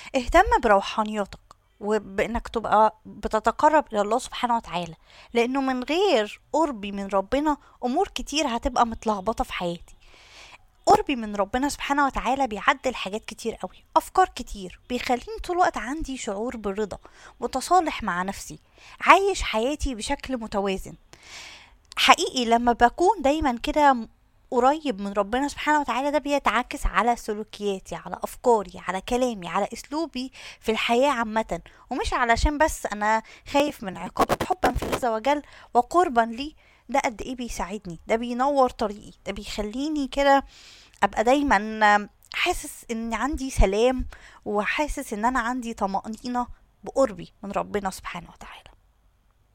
اهتم بروحانياتك وبانك تبقى بتتقرب الى الله سبحانه وتعالى لانه من غير قربي من ربنا امور كتير هتبقى متلخبطه في حياتي قربي من ربنا سبحانه وتعالى بيعدل حاجات كتير قوي افكار كتير بيخليني طول الوقت عندي شعور بالرضا متصالح مع نفسي عايش حياتي بشكل متوازن حقيقي لما بكون دايما كده م- قريب من ربنا سبحانه وتعالى ده بيتعكس على سلوكياتي على افكاري على كلامي على اسلوبي في الحياه عامه ومش علشان بس انا خايف من عقاب حبا في الله عز وجل وقربا ليه ده قد ايه بيساعدني ده بينور طريقي ده بيخليني كده ابقى دايما حاسس ان عندي سلام وحاسس ان انا عندي طمأنينة بقربي من ربنا سبحانه وتعالى